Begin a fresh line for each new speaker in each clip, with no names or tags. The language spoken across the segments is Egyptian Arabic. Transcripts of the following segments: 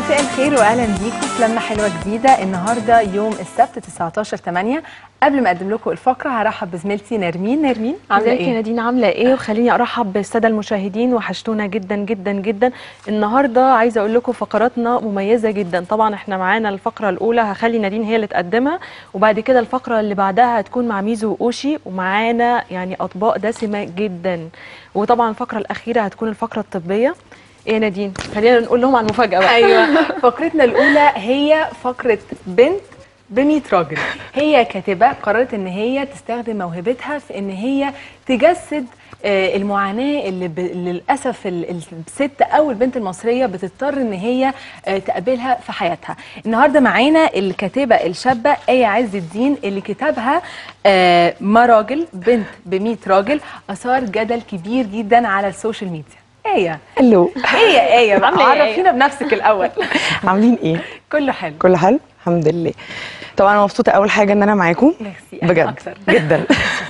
مساء الخير واهلا بيكم في لمه حلوه جديده النهارده يوم السبت 19 8 قبل ما اقدم لكم الفقره هرحب بزميلتي نرمين نرمين عامله
ازيك يا
ايه
نادين عامله ايه وخليني ارحب بالساده المشاهدين وحشتونا جدا جدا جدا النهارده عايزه اقول لكم فقراتنا مميزه جدا طبعا احنا معانا الفقره الاولى هخلي نادين هي اللي تقدمها وبعد كده الفقره اللي بعدها هتكون مع ميزو واوشي ومعانا يعني اطباق دسمه جدا وطبعا الفقره الاخيره هتكون الفقره الطبيه ايه يا نادين خلينا نقول لهم عن المفاجاه بقى
ايوه فقرتنا الاولى هي فقره بنت ب 100 راجل هي كاتبه قررت ان هي تستخدم موهبتها في ان هي تجسد آه، المعاناه اللي ب... للاسف ال- الست او البنت المصريه بتضطر ان هي آه، تقابلها في حياتها النهارده معانا الكاتبه الشابه ايه عز الدين اللي كتابها آه، ما راجل بنت ب 100 راجل اثار جدل كبير جدا على السوشيال ميديا ايه
الو
ايه يا ايه بقى
عاملة إيه يا آية؟
عرفينا بنفسك الاول
عاملين ايه
كله حلو
كله حلو الحمد لله طبعا انا مبسوطه اول حاجه ان انا معاكم
ميرسي أنا
بجد
أكتر.
جدا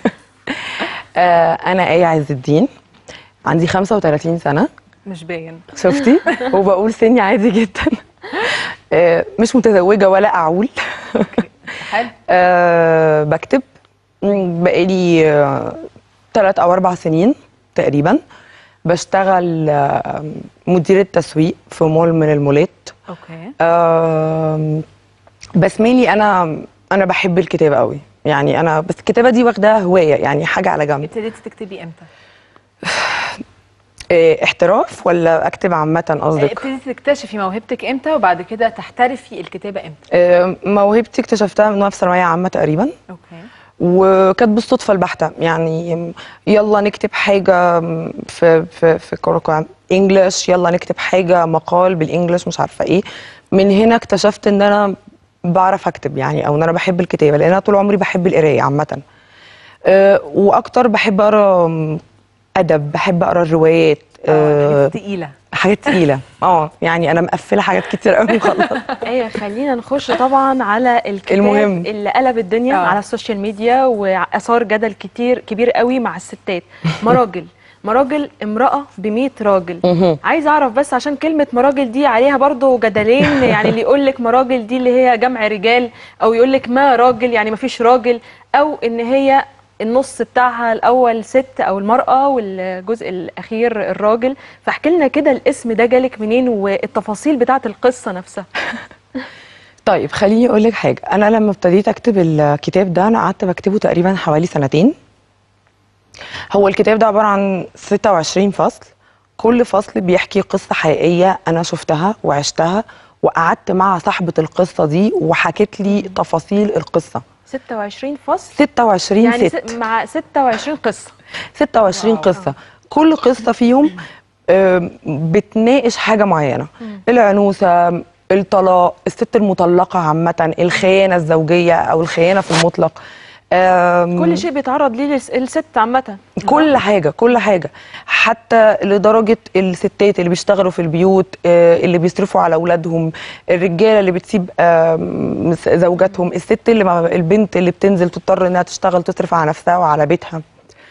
آه انا ايه عز الدين عندي 35 سنه
مش باين
شفتي وبقول سني عادي جدا آه مش متزوجه ولا اعول
حلو
آه بكتب مم، بقالي آه ثلاث او اربع سنين تقريبا بشتغل آه مديره تسويق في مول من المولات
اوكي
آم، بس مينلي انا انا بحب الكتابه قوي يعني انا بس الكتابه دي واخداها هوايه يعني حاجه على جنب
ابتديتي تكتبي امتى؟
إيه احتراف ولا اكتب عامه قصدك
ابتديتي تكتشفي موهبتك امتى وبعد كده تحترفي الكتابه امتى؟
إيه موهبتي اكتشفتها من وانا في ثانويه عامه تقريبا
اوكي
وكانت بالصدفه البحته يعني يلا نكتب حاجه في في في كوركو انجلش يلا نكتب حاجه مقال بالانجلش مش عارفه ايه من هنا اكتشفت ان انا بعرف اكتب يعني او ان انا بحب الكتابه لان انا طول عمري بحب القرايه عامه أه واكتر بحب اقرا م، ادب بحب اقرا الروايات
اه
أه
تقيله
حاجات تقيله اه يعني انا مقفله حاجات كتير قوي خلاص
ايه خلينا نخش طبعا على الكتاب
المهم.
اللي قلب الدنيا
آه.
على السوشيال ميديا واثار جدل كتير كبير قوي مع الستات مراجل مراجل امرأة ب 100 راجل
مهم.
عايزه اعرف بس عشان كلمة مراجل دي عليها برضو جدلين يعني اللي يقول لك مراجل دي اللي هي جمع رجال او يقول لك ما راجل يعني ما فيش راجل او ان هي النص بتاعها الاول ست او المرأة والجزء الاخير الراجل فاحكي لنا كده الاسم ده جالك منين والتفاصيل بتاعت القصة نفسها
طيب خليني اقول لك حاجه انا لما ابتديت اكتب الكتاب ده انا قعدت بكتبه تقريبا حوالي سنتين هو الكتاب ده عباره عن 26 فصل كل فصل بيحكي قصه حقيقيه انا شفتها وعشتها وقعدت مع صاحبه القصه دي وحكت لي تفاصيل القصه
26 فصل
26
يعني
ست
س- مع 26 قصة
26 قصة كل قصة فيهم آم، بتناقش حاجة معينة العنوسة الطلاق الست المطلقة عامة الخيانة الزوجية أو الخيانة في المطلق آم،
كل شيء بيتعرض ليه للس- الست عامة
كل حاجة كل حاجة حتى لدرجة الستات اللي بيشتغلوا في البيوت آه، اللي بيصرفوا على أولادهم الرجالة اللي بتسيب آم، زوجاتهم الست اللي ما البنت اللي بتنزل تضطر إنها تشتغل تصرف على نفسها وعلى بيتها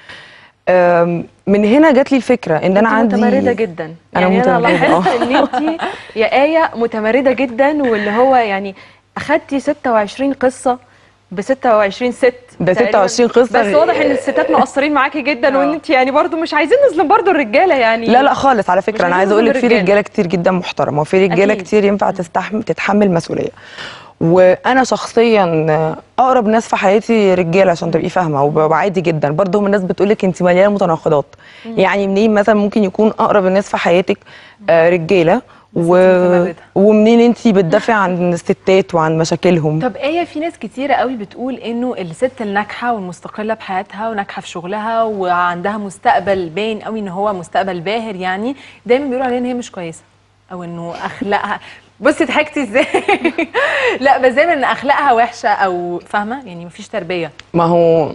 آم، من هنا جات لي الفكرة إن أنا
انت
عندي
متمردة جدا
أنا
يعني انا
متمردة،
لاحظت
آه.
ان انت يا آية متمردة جدا واللي هو يعني اخدتي 26 قصة ب 26 ست
ده
تقريباً.
26 قصة
بس واضح ان الستات مقصرين معاكي جدا وان انت يعني برضو مش عايزين نظلم برضو الرجالة يعني
لا لا خالص على
مش
فكرة أنا
عايزين
عايزة أقول لك
نظلم
في
الرجالة.
رجالة كتير جدا محترمة وفي رجالة
أكيد.
كتير ينفع تستحمل تتحمل مسؤولية وانا شخصيا اقرب ناس في حياتي رجاله عشان تبقي فاهمه وببقى عادي جدا برضه هم الناس بتقول لك انت مليانه متناقضات يعني منين مثلا ممكن يكون اقرب الناس في حياتك آه، رجاله و...
متمردة.
ومنين انت بتدافعي عن الستات وعن مشاكلهم
طب ايه في ناس كتيره قوي بتقول انه الست الناجحه والمستقله بحياتها وناجحه في شغلها وعندها مستقبل باين قوي ان هو مستقبل باهر يعني دايما بيقولوا عليها ان هي مش كويسه او انه اخلاقها بصي ضحكتي ازاي لا بس دايما ان اخلاقها وحشه او فاهمه يعني مفيش تربيه
ما هو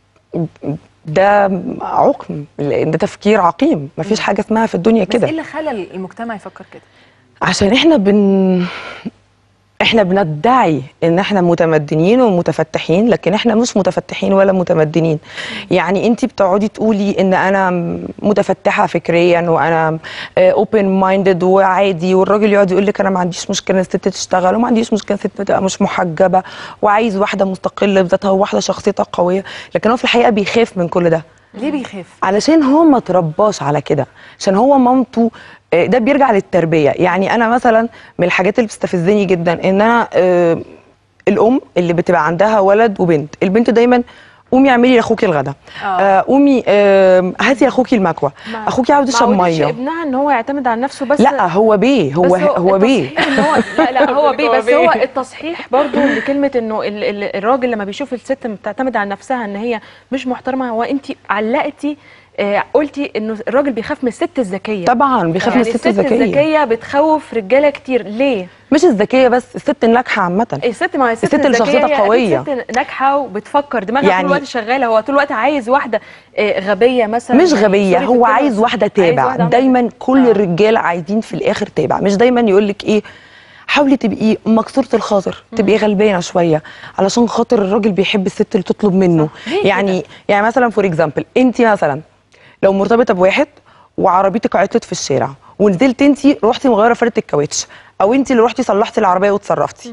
ده عقم ده تفكير عقيم مفيش حاجه اسمها في الدنيا
بس
كده
ايه اللي خلى المجتمع يفكر كده
عشان احنا بن احنا بندعي ان احنا متمدنين ومتفتحين لكن احنا مش متفتحين ولا متمدنين يعني انت بتقعدي تقولي ان انا متفتحه فكريا وانا اوبن مايندد وعادي والراجل يقعد يقول لك انا ما عنديش مشكله ان الست تشتغل وما عنديش مشكله الست تبقى مش محجبه وعايز واحده مستقله بذاتها وواحده شخصيتها قويه لكن هو في الحقيقه بيخاف من كل ده
ليه بيخاف
علشان هو ما ترباش على كده عشان هو مامته آه، ده بيرجع للتربيه يعني انا مثلا من الحاجات اللي بتستفزني جدا ان انا آه، الام اللي بتبقى عندها ولد وبنت البنت دايما قومي اعملي لاخوكي الغدا
آه.
آه، قومي آه، هاتي لاخوكي المكوى
ما-
اخوكي عاوز يشرب
ما عودتش
ميه
ابنها ان هو يعتمد على نفسه بس
لا هو بيه هو
بس
هو بيه
التصحيح إن هو لا لا هو بيه
هو
بس
بيه.
هو التصحيح برضو لكلمه انه ال ال الراجل لما بيشوف الست بتعتمد على نفسها ان هي مش محترمه هو انت علقتي آه قلتي انه الراجل بيخاف من الست الذكيه
طبعا بيخاف من
يعني
الست الذكيه
الذكيه بتخوف رجاله كتير ليه؟
مش الذكيه بس الست الناجحه عامه
الست ما هي الست,
الست اللي
الذكية
شخصيتها
هي أكيد
قوية.
ست ناجحه وبتفكر دماغها يعني
يعني-
طول الوقت شغاله هو طول الوقت عايز واحده آه، غبيه مثلا
مش
يعني
غبيه
سوري في
هو
الكلمة،
عايز
بس
واحده
عايز
تابع
واحدة عندها-
دايما كل
آه.
الرجاله عايزين في الاخر تابع مش دايما يقول لك ايه حاولي تبقي مكسوره الخاطر تبقي غلبانه شويه علشان خاطر الراجل بيحب الست اللي تطلب منه
ليه
يعني يعني مثلا فور اكزامبل انت مثلا لو مرتبطه بواحد وعربيتك عطلت في الشارع ونزلت انت رحتي مغيره فرده الكاوتش او انت اللي رحتي صلحتي العربيه وتصرفتي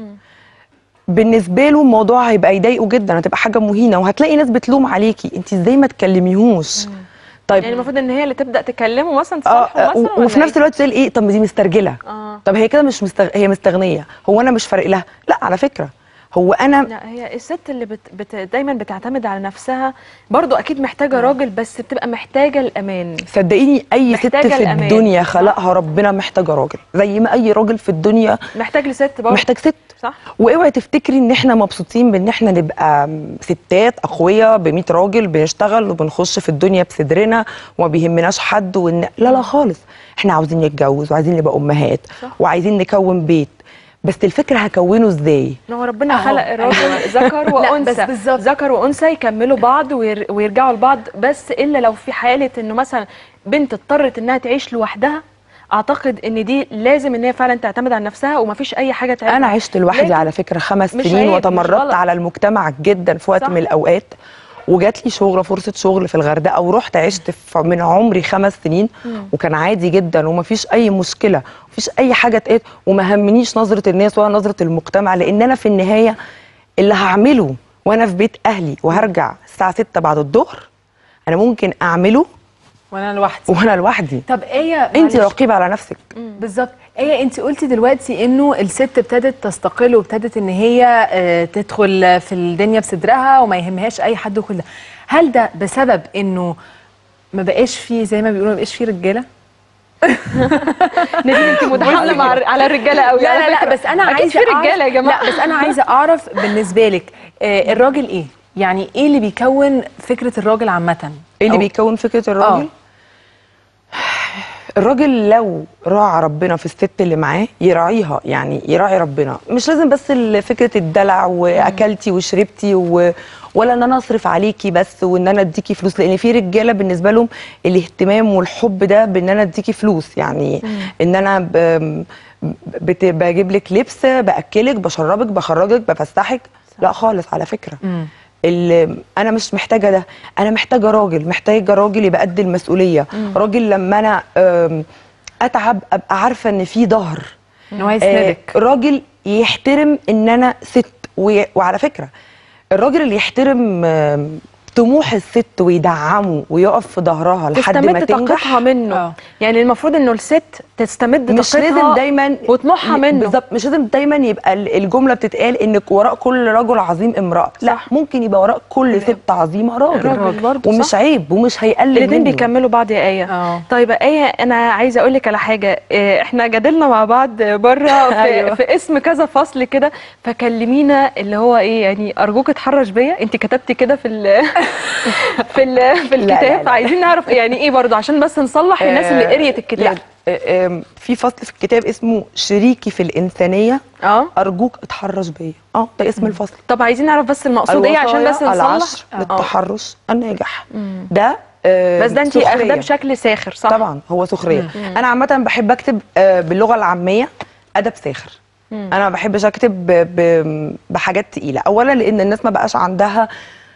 بالنسبه له الموضوع هيبقى يضايقه جدا هتبقى حاجه مهينه وهتلاقي ناس بتلوم عليكي انت ازاي ما تكلميهوش طيب
يعني المفروض ان هي اللي تبدا تكلمه مثلا
اه
تصالحه
آه،
مثلا
و-
ولا
وفي نفس
إيه؟
الوقت تقول ايه طب ما دي مسترجله
اه
طب هي كده مش مستغ... هي مستغنيه هو انا مش فارق لها لا على فكره هو انا
لا هي الست اللي بت... بت... دايما بتعتمد على نفسها برضو اكيد محتاجه راجل بس بتبقى محتاجه الامان
صدقيني اي ست
محتاجة
في
الأمان.
الدنيا خلقها ربنا محتاجه راجل زي ما اي راجل في الدنيا
محتاج لست برضو
محتاج ست
صح
واوعي تفتكري ان احنا مبسوطين بان احنا نبقى ستات اقوياء ب 100 راجل بنشتغل وبنخش في الدنيا بصدرنا وما بيهمناش حد وان لا لا خالص احنا عاوزين نتجوز وعايزين نبقى امهات
صح.
وعايزين نكون بيت بس الفكره هكونه ازاي
إن هو ربنا
أهو.
خلق الراجل ذكر
لا،
وانثى
بس بالظبط.
ذكر وانثى يكملوا بعض وير... ويرجعوا لبعض بس الا لو في حاله انه مثلا بنت اضطرت انها تعيش لوحدها اعتقد ان دي لازم ان هي فعلا تعتمد على نفسها ومفيش اي حاجه تعملها
انا عشت لوحدي
لكن
على فكره خمس
مش
سنين
عيب، مش
وتمردت
غلط.
على المجتمع جدا في وقت
صح.
من الاوقات وجات لي شغل فرصه شغل في الغردقه ورحت عشت في من عمري خمس سنين وكان عادي جدا ومفيش اي مشكله مفيش اي حاجه اتقالت وما همنيش نظره الناس ولا نظره المجتمع لان انا في النهايه اللي هعمله وانا في بيت اهلي وهرجع الساعه 6 بعد الظهر انا ممكن اعمله
وانا لوحدي
وانا لوحدي
طب ايه
انت
معلش.
رقيبه على نفسك
بالظبط ايه انت قلتي دلوقتي انه الست ابتدت تستقل وابتدت ان هي آه، تدخل في الدنيا بصدرها وما يهمهاش اي حد وكل ده هل ده بسبب انه ما بقاش فيه زي ما بيقولوا ما بقاش فيه رجاله
نادين انت متحامله مع على الرجاله قوي
لا
على
لا لا
فكرة.
بس انا
أكيد
عايزه
في رجاله يا
أعرف-
جماعه
لا بس انا عايزه اعرف بالنسبه لك آه، الراجل ايه يعني ايه اللي بيكون فكره الراجل عامه
ايه اللي
أو-
بيكون فكره الراجل الراجل لو راعى ربنا في الست اللي معاه يراعيها يعني يراعي ربنا مش لازم بس ال- فكره الدلع واكلتي وشربتي و... ولا ان انا اصرف عليكي بس وان انا اديكي فلوس لان في رجاله بالنسبه لهم الاهتمام والحب ده بان انا اديكي فلوس يعني ان انا ب... بت... بجيب لك لبس باكلك بشربك بخرجك بفسحك لا خالص على فكره اللي انا مش محتاجه ده انا محتاجه راجل محتاجه راجل يبقى قد المسؤوليه راجل لما انا أم، اتعب ابقى عارفه ان في ظهر
ان هو
آه،
يسندك
راجل يحترم ان انا ست وي- وعلى فكره الراجل اللي يحترم آم، طموح الست ويدعمه ويقف في ظهرها لحد ما
تستمد
تنجح
طاقتها منه
آه.
يعني المفروض انه الست تستمد
مش
طاقتها
لازم دايما
وطموحها منه
بالظبط مش لازم دايما يبقى ال- الجمله بتتقال انك وراء كل رجل عظيم امراه لا
صح.
ممكن يبقى وراء كل ست عظيمه راجل,
راجل برضه،
ومش
صح.
عيب ومش هيقلل
الاثنين
منه
بيكملوا بعض يا ايه
اه.
طيب ايه انا عايزه اقول لك على حاجه إيه، احنا جادلنا مع بعض بره في,
أيوة.
في اسم كذا فصل كده فكلمينا اللي هو ايه يعني ارجوك اتحرش بيا انت كتبتي كده في ال في ال في
لا،
الكتاب
لا.
عايزين نعرف يعني ايه برضه عشان بس نصلح الناس اللي
آه،
قريت الكتاب
لا آه، آم، في فصل في الكتاب اسمه شريكي في الانسانيه
اه
ارجوك اتحرش بيا اه ده اسم الفصل
طب عايزين نعرف بس المقصود ايه عشان بس
الوصايا العشر
نصلح آه.
للتحرش الناجح ده آه،
بس ده انت
سخرية.
اخداه بشكل ساخر صح
طبعا هو سخريه انا عامه بحب اكتب آه، باللغه العاميه ادب ساخر انا ما بحبش اكتب ب... ب... بحاجات تقيله اولا لان الناس ما بقاش عندها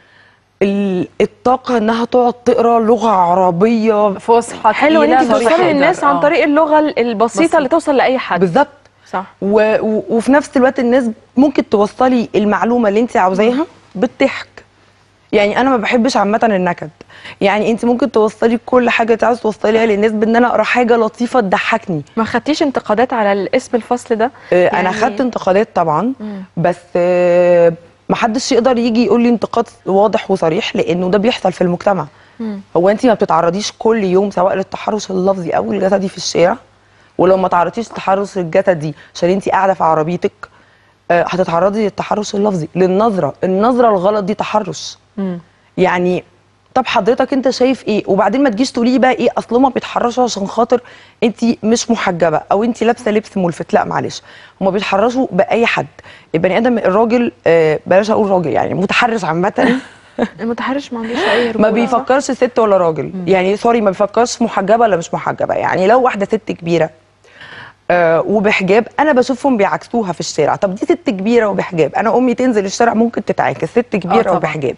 ال- الطاقه انها تقعد تقرا لغه عربيه
فصحى
حلو ان
تقيلة،
انت
مش
توصلي
هتقدر.
للناس عن
آه.
طريق اللغه البسيطه
بسيط.
اللي توصل لاي حد
بالظبط
صح
و... و... وفي نفس الوقت الناس ممكن توصلي المعلومه اللي انت عاوزاها بالضحك يعني انا ما بحبش عامه النكد يعني انت ممكن توصلي كل حاجه انت عاوزه توصليها للناس بان انا اقرا حاجه لطيفه تضحكني
ما خدتيش انتقادات على الاسم الفصل ده
آه، انا
يعني-
خدت انتقادات طبعا
مم.
بس آه، محدش يقدر يجي يقول لي انتقاد واضح وصريح لانه ده بيحصل في المجتمع
مم.
هو انت ما بتتعرضيش كل يوم سواء للتحرش اللفظي او الجسدي في الشارع ولو ما تعرضيش للتحرش الجسدي عشان انت قاعده في عربيتك آه، هتتعرضي للتحرش اللفظي للنظره النظره الغلط دي تحرش
مم.
يعني طب حضرتك انت شايف ايه وبعدين ما تجيش تقولي لي بقى ايه اصل هما بيتحرشوا عشان خاطر انت مش محجبه او انت لابسه لبس ملفت لا معلش هما بيتحرشوا باي حد البني ادم الراجل آه، بلاش اقول راجل يعني متحرش عامه
المتحرش ما عندوش اي
ما
رجولة، صح؟
بيفكرش ست ولا راجل يعني سوري ما بيفكرش محجبه ولا مش محجبه يعني لو واحده ست كبيره آه وبحجاب انا بشوفهم بيعكسوها في الشارع طب دي ست كبيره وبحجاب انا امي تنزل الشارع ممكن تتعاكس ست كبيره
طبعاً.
وبحجاب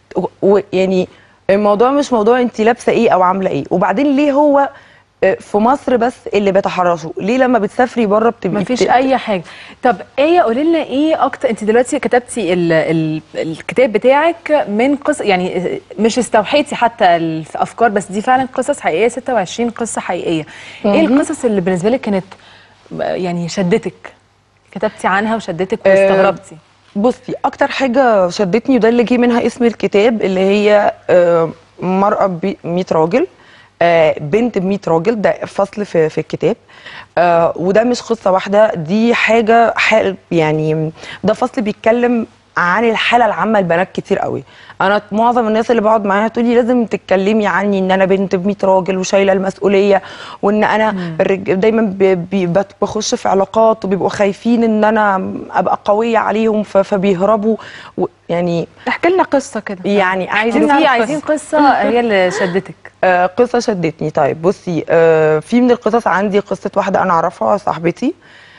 ويعني الموضوع مش موضوع انت لابسه ايه او عامله ايه وبعدين ليه هو آه، في مصر بس اللي بيتحرشوا ليه لما بتسافري بره بتبقي
مفيش
بت-
اي حاجه طب ايه قولي لنا ايه اكتر انت دلوقتي كتبتي ال... ال... الكتاب بتاعك من قصص يعني مش استوحيتي حتى الافكار بس دي فعلا قصص حقيقيه 26 قصه حقيقيه ايه
مهم.
القصص اللي بالنسبه لك كانت يعني شدتك كتبتي عنها وشدتك
آه،
واستغربتي
بصي اكتر حاجه شدتني وده اللي جه منها اسم الكتاب اللي هي آه، مرأة ب 100 راجل آه، بنت ب 100 راجل ده فصل في في الكتاب آه، وده مش قصه واحده دي حاجه حال يعني ده فصل بيتكلم عن الحاله العامه لبنات كتير قوي انا معظم الناس اللي بقعد معاها تقول لي لازم تتكلمي عني ان انا بنت ب 100 راجل وشايله المسؤوليه وان انا الرج... دايما ب... ب... بت- بخش في علاقات وبيبقوا خايفين ان انا ابقى قويه عليهم ف... فبيهربوا و... يعني
احكي لنا قصه كده
يعني
عايزين
في
نعرف
عايزين قصه هي اللي شدتك
آه قصه شدتني طيب بصي آه في من القصص عندي قصه واحده انا اعرفها صاحبتي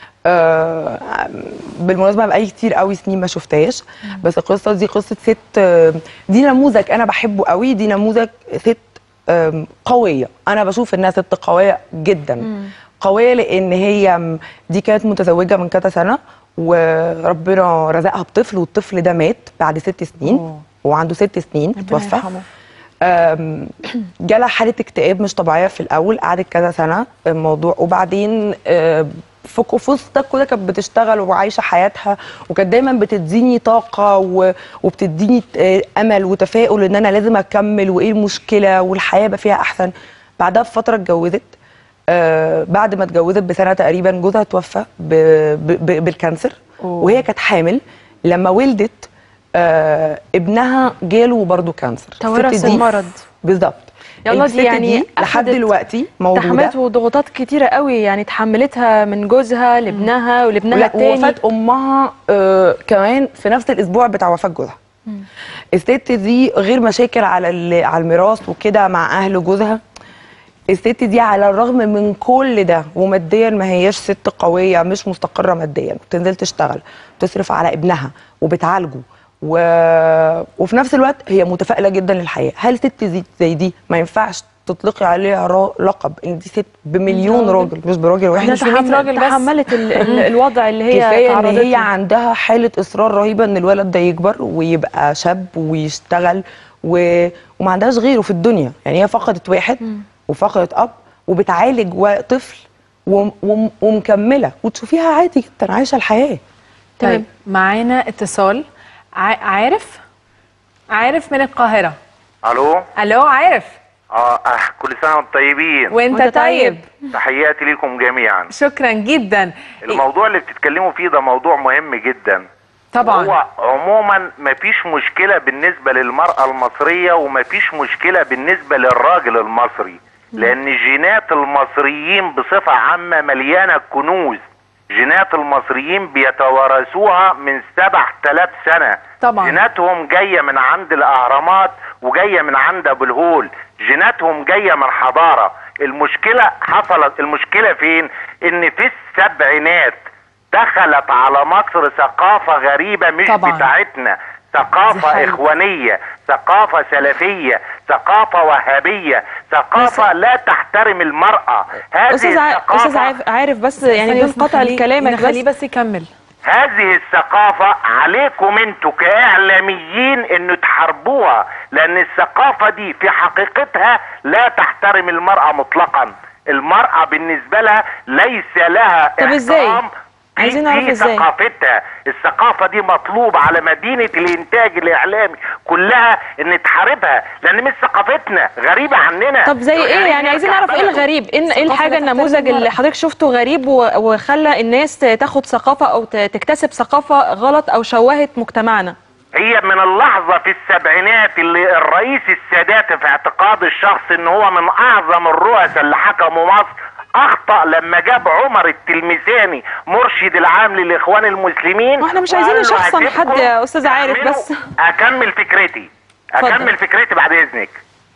آه بالمناسبه بقالي كتير قوي سنين ما شفتهاش بس القصه دي قصه ست آه دي نموذج انا بحبه قوي دي نموذج ست آم، قويه انا بشوف انها ست قويه جدا قويه لان هي م- دي كانت متزوجه من كذا سنه وربنا رزقها بطفل والطفل ده مات بعد ست سنين
أوه.
وعنده ست سنين
ربنا
توفى
يرحمه.
آم، جالها حاله اكتئاب مش طبيعيه في الاول قعدت كذا سنه الموضوع وبعدين آه، في في وسط ده كده كانت بتشتغل وعايشه حياتها وكانت دايما بتديني طاقه و- وبتديني آه، امل وتفاؤل ان انا لازم اكمل وايه المشكله والحياه بقى فيها احسن بعدها بفتره اتجوزت آه بعد ما اتجوزت بسنه تقريبا جوزها توفى ب ب ب بالكانسر
أوه.
وهي كانت حامل لما ولدت آه ابنها جاله برضه كانسر
توارث
الست دي-
المرض.
بالظبط
يلا
الست
دي يعني
لحد
أخدت
دلوقتي موجوده
تحملت وضغوطات كتيره قوي يعني تحملتها من جوزها لابنها ولابنها
ولا
التاني
ووفاه امها آه كمان في نفس الاسبوع بتاع وفاه جوزها الست دي غير مشاكل على ال- على الميراث وكده مع اهل جوزها الست دي على الرغم من كل ده وماديا ما هياش ست قويه مش مستقره ماديا بتنزل تشتغل بتصرف على ابنها وبتعالجه و... وفي نفس الوقت هي متفائله جدا للحياه هل ست زي, زي دي ما ينفعش تطلقي عليها را- لقب ان دي ست بمليون راجل مش براجل واحد
مش بمية
تحمل-
راجل بس.
تحملت ال- ال- الوضع اللي هي
كفايه ان
تعرضت
هي
له.
عندها حاله اصرار رهيبه ان الولد ده يكبر ويبقى شاب ويشتغل و... وما عندهاش غيره في الدنيا يعني هي فقدت واحد وفقدت اب وبتعالج و- طفل وم... وم... ومكمله وتشوفيها عادي جدا عايشه الحياه
تمام
طيب معانا اتصال ع... عارف عارف من القاهره
الو
الو عارف
اه آه، كل سنه وانتم طيبين
وانت
وأنت طيب.
طيب
تحياتي ليكم جميعا
شكرا جدا
الموضوع اللي بتتكلموا فيه ده موضوع مهم جدا
طبعا
هو عموما مفيش مشكله بالنسبه للمراه المصريه ومفيش مشكله بالنسبه للراجل المصري لان جينات المصريين بصفه عامه مليانه كنوز جينات المصريين بيتوارثوها من 7000 سنه
طبعاً.
جيناتهم جايه من عند الاهرامات وجايه من عند ابو الهول جيناتهم جايه من حضاره المشكله حصلت المشكله فين ان في السبعينات دخلت على مصر ثقافة غريبة مش
طبعاً.
بتاعتنا
دي
ثقافة
حقيقة.
إخوانية ثقافة سلفية ثقافة وهابية ثقافة لا تحترم المرأة هذه
استاذ ع-
الثقافة
استاذ عارف- عارف بس يعني
ثانية
بدون
بس
قطع
نخليه-
لكلامك
نخليه
بس
بس يكمل
هذه الثقافة عليكم انتوا كإعلاميين انه تحاربوها لأن الثقافة دي في حقيقتها لا تحترم المرأة مطلقا المرأة بالنسبة لها ليس لها
طب إزاي؟
احترام في-
عايزين نعرف
في
إزاي؟
ثقافتها الثقافة دي مطلوب على مدينة الإنتاج الإعلامي كلها إن تحاربها لأن مش ثقافتنا غريبة عننا
طب زي ايه
غريب
يعني عايزين
يرجع
نعرف ايه
بلده.
الغريب ايه ايه
ثقافة
الحاجه
لا تحترم
النموذج اللي
المرأة.
حضرتك شفته غريب و- وخلى الناس تاخد ثقافه او ت- تكتسب ثقافه غلط او شوهت مجتمعنا
هي من اللحظة في السبعينات اللي الرئيس السادات في اعتقاد الشخص ان هو من اعظم الرؤساء اللي حكموا مصر اخطأ لما جاب عمر التلمساني مرشد العام للاخوان المسلمين
واحنا مش
وقال
عايزين
له
نشخصن
هسيبكم
حد يا أستاذ عارف
تعملوا-
بس.
اكمل فكرتي
اتفضل.
اكمل فكرتي بعد اذنك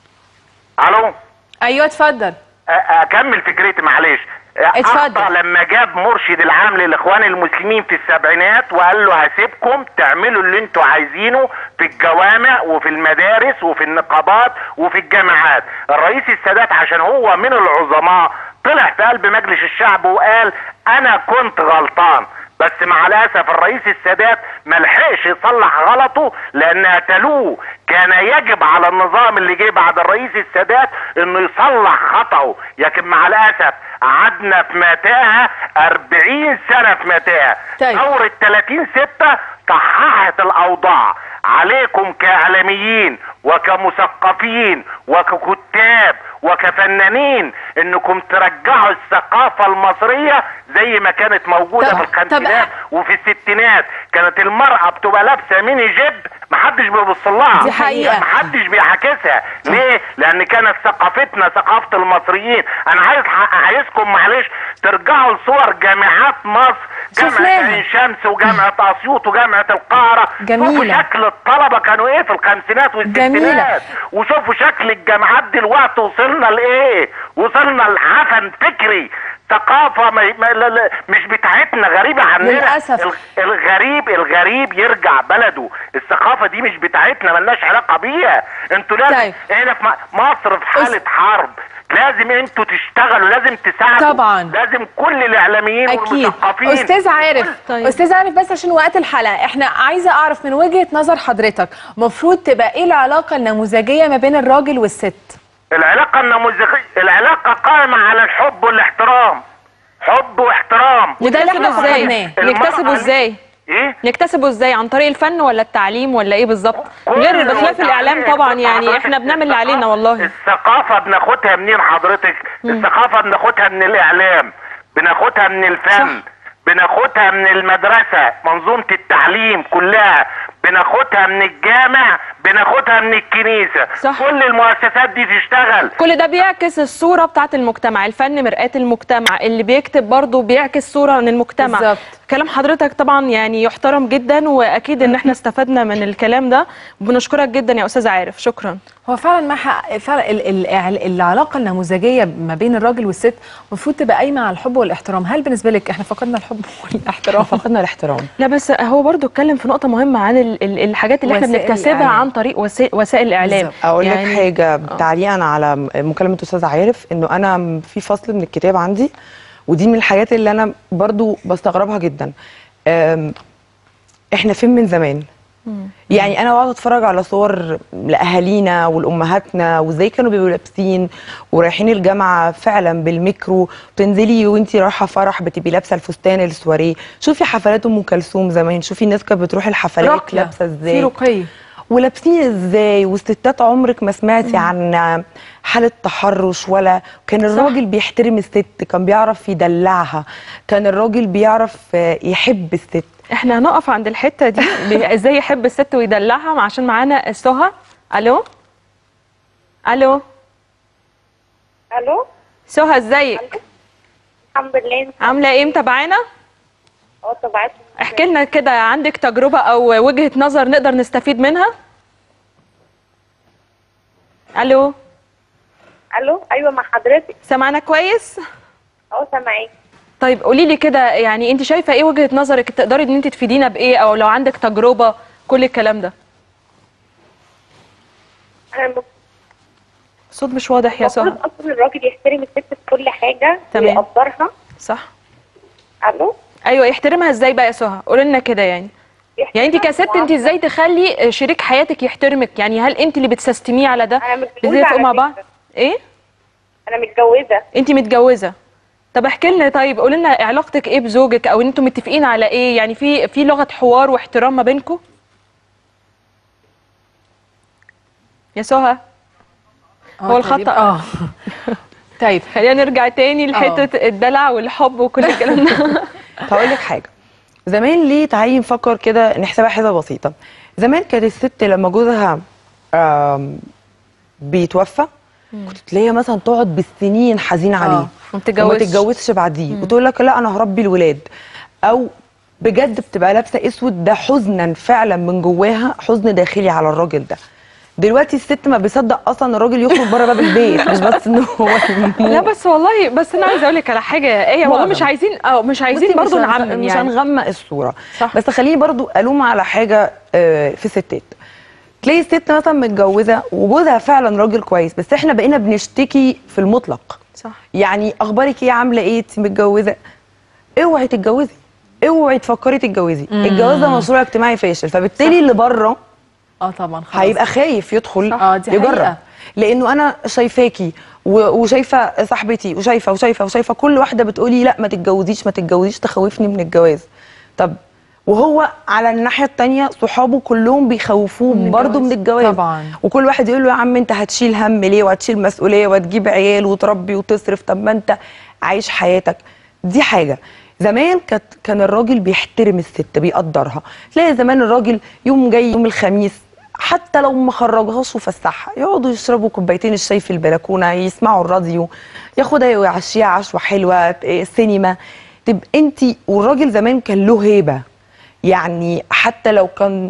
الو
ايوه اتفضل
أ- اكمل فكرتي معلش
اتفضل.
اخطا لما جاب مرشد العام للاخوان المسلمين في السبعينات وقال له هسيبكم تعملوا اللي انتوا عايزينه في الجوامع وفي المدارس وفي النقابات وفي الجامعات الرئيس السادات عشان هو من العظماء طلع في قلب مجلس الشعب وقال انا كنت غلطان بس مع الاسف الرئيس السادات ملحقش يصلح غلطه لان قتلوه كان يجب على النظام اللي جه بعد الرئيس السادات انه يصلح خطأه لكن مع الاسف قعدنا في متاهه 40 سنه في متاهه
طيب.
ثوره 30 6 صححت الاوضاع عليكم كاعلاميين وكمثقفين وككتاب وكفنانين انكم ترجعوا الثقافه المصريه زي ما كانت موجوده
طب-
في الخمسينات وفي الستينات كانت المراه بتبقى لابسه ميني جيب محدش بيبص لها
دي حقيقة.
محدش بيعاكسها ليه لان كانت ثقافتنا ثقافه المصريين انا عايز عايزكم معلش ترجعوا لصور جامعات مصر جامعه
شفناها.
عين شمس وجامعه اسيوط وجامعه القاهره
جميلة.
شوفوا شكل الطلبه كانوا ايه في الخمسينات
جميلة.
والستينات وشوفوا شكل الجامعات دلوقتي وصلنا لايه وصلنا لعفن فكري ثقافة ما ما لا لا مش بتاعتنا غريبة عننا
للأسف.
ال- الغريب الغريب يرجع بلده الثقافة دي مش بتاعتنا ملناش علاقة بيها انتوا لازم
طيب.
هنا في م- مصر في حالة حرب لازم انتوا تشتغلوا لازم تساعدوا
طبعاً.
لازم كل الاعلاميين
اكيد
والمثقفين
استاذ عارف
طيب.
استاذ عارف بس عشان وقت الحلقه احنا عايزه اعرف من وجهه نظر حضرتك المفروض تبقى ايه العلاقه النموذجيه ما بين الراجل والست
العلاقة النموذجية العلاقة قائمة على الحب والاحترام حب واحترام
وده اللي
نكتسبه
احنا
ازاي
فقدناه.
نكتسبه
المرأة-
ازاي
ايه
نكتسبه ازاي عن طريق الفن ولا التعليم ولا ايه بالظبط
كل
غير بخلاف
الوقت
الاعلام
عليك.
طبعا
بص
يعني
حضرتك،
احنا بنعمل اللي
الثقافة-
علينا والله
الثقافة بناخدها منين حضرتك الثقافة بناخدها من الاعلام بناخدها من الفن
صح.
بناخدها من المدرسة منظومة التعليم كلها بناخدها من الجامع بناخدها من الكنيسة
صح.
كل المؤسسات دي تشتغل
كل ده بيعكس الصورة بتاعت المجتمع الفن مرآة المجتمع اللي بيكتب برضه بيعكس صورة عن المجتمع
بالظبط.
كلام حضرتك طبعا يعني يحترم جدا واكيد ان احنا استفدنا من الكلام ده وبنشكرك جدا يا استاذ عارف شكرا
هو فعلا ما حق فعلا ال ال ال العلاقه النموذجيه ما بين الراجل والست المفروض تبقى قايمه على الحب والاحترام هل بالنسبه لك احنا فقدنا الحب والاحترام
فقدنا الاحترام
لا بس هو برضو اتكلم في نقطة مهمة عن ال- ال- الحاجات اللي احنا
وسائل
بنكتسبها
الإعلام.
عن طريق وسائل, وسائل الإعلام
بالظبط.
اقول
يعني-
لك حاجه تعليقا على مكالمه استاذ عارف انه انا في فصل من الكتاب عندي ودي من الحاجات اللي انا برضو بستغربها جدا أم، احنا فين من زمان يعني انا بقعد اتفرج على صور لاهالينا ولامهاتنا وازاي كانوا بيبقوا لابسين ورايحين الجامعه فعلا بالميكرو تنزلي وانتي رايحه فرح بتبقي لابسه الفستان السواريه شوفي حفلات ام كلثوم زمان شوفي الناس كانت بتروح الحفلات
راقية.
لابسه ازاي
في رقي
ولابسين ازاي والستات عمرك ما سمعتي عن حالة تحرش ولا كان الراجل بيحترم الست كان بيعرف يدلعها كان الراجل بيعرف آه، يحب الست
احنا هنقف عند الحتة دي بي- ازاي يحب الست ويدلعها عشان معانا سهى الو الو
الو
سهى ازيك
الحمد لله انت
عاملة ايه متابعانا
اه طبعا
احكي لنا كده عندك تجربة او وجهة نظر نقدر نستفيد منها الو
الو ايوه مع حضرتك
سمعنا كويس
اه سامعاك
طيب قولي لي كده يعني انت شايفه ايه وجهه نظرك تقدري ان انت تفيدينا بايه او لو عندك تجربه كل الكلام ده
انا المفروض
الصوت مش واضح يا سهى
اصلا الراجل يحترم الست في كل حاجه
تمام.
ويقدرها
صح
الو
ايوه يحترمها ازاي بقى يا سهى قولي لنا كده يعني يعني انت كست انت ازاي تخلي شريك حياتك يحترمك يعني هل انت اللي بتستميه على ده
انا متجوزه
ازاي تقوا
على
مع بعض
فكرة.
ايه
انا متجوزه
انت متجوزه طب احكي لنا طيب قولي لنا علاقتك ايه بزوجك او انتوا متفقين على ايه يعني في في لغه حوار واحترام ما بينكم يا سهى هو الخط-
تقريباً- اه طيب
خلينا نرجع تاني لحته الدلع والحب وكل الكلام ده
هقول لك حاجه زمان ليه تعالي نفكر كده نحسبها حسبه بسيطه زمان كانت الست لما جوزها آم، بيتوفى كنت تلاقيها مثلا تقعد بالسنين حزينه عليه
وما بتتجوزش.
وما تتجوزش بعديه وتقول لك لا انا هربي الولاد او بجد بتبقى لابسه اسود ده حزنا فعلا من جواها حزن داخلي على الراجل ده دلوقتي الست ما بيصدق اصلا الراجل يخرج بره باب البيت مش بس ان هو يموت.
لا بس والله بس انا عايزه اقول لك على حاجه يا ايه والله
معظم.
مش عايزين اه مش عايزين
بصي،
برضو
مش هنغ-
نعمم
مش
يعني
هنغمق الصوره
صح.
بس خليني برضو الوم على حاجه آه، في الستات تلاقي الست مثلا متجوزه وجوزها فعلا راجل كويس بس احنا بقينا بنشتكي في المطلق
صح
يعني اخبارك ايه عامله ايه انت متجوزه اوعي تتجوزي اوعي تفكري تتجوزي الجواز ده مشروع اجتماعي فاشل فبالتالي اللي بره
اه طبعا خلاص
هيبقى خايف يدخل
صح. آه، دي
يجرب
حقيقة.
لانه انا شايفاكي و- وشايفه صاحبتي وشايفه وشايفه وشايفه كل واحده بتقولي لا ما تتجوزيش ما تتجوزيش تخوفني من الجواز طب وهو على الناحيه التانية صحابه كلهم بيخوفوه
من
برضه
الجواز.
من الجواز
طبعا.
وكل واحد يقول له يا عم انت هتشيل هم ليه وهتشيل مسؤوليه وتجيب عيال وتربي وتصرف طب ما انت عايش حياتك دي حاجه زمان كانت كان الراجل بيحترم الست بيقدرها تلاقي زمان الراجل يوم جاي يوم الخميس حتى لو ما خرجهاش وفسحها يقعدوا يشربوا كوبايتين الشاي في البلكونه يسمعوا الراديو ياخدها ويعشيها عشوه حلوه إيه، سينما تبقى انت والراجل زمان كان له هيبه يعني حتى لو كان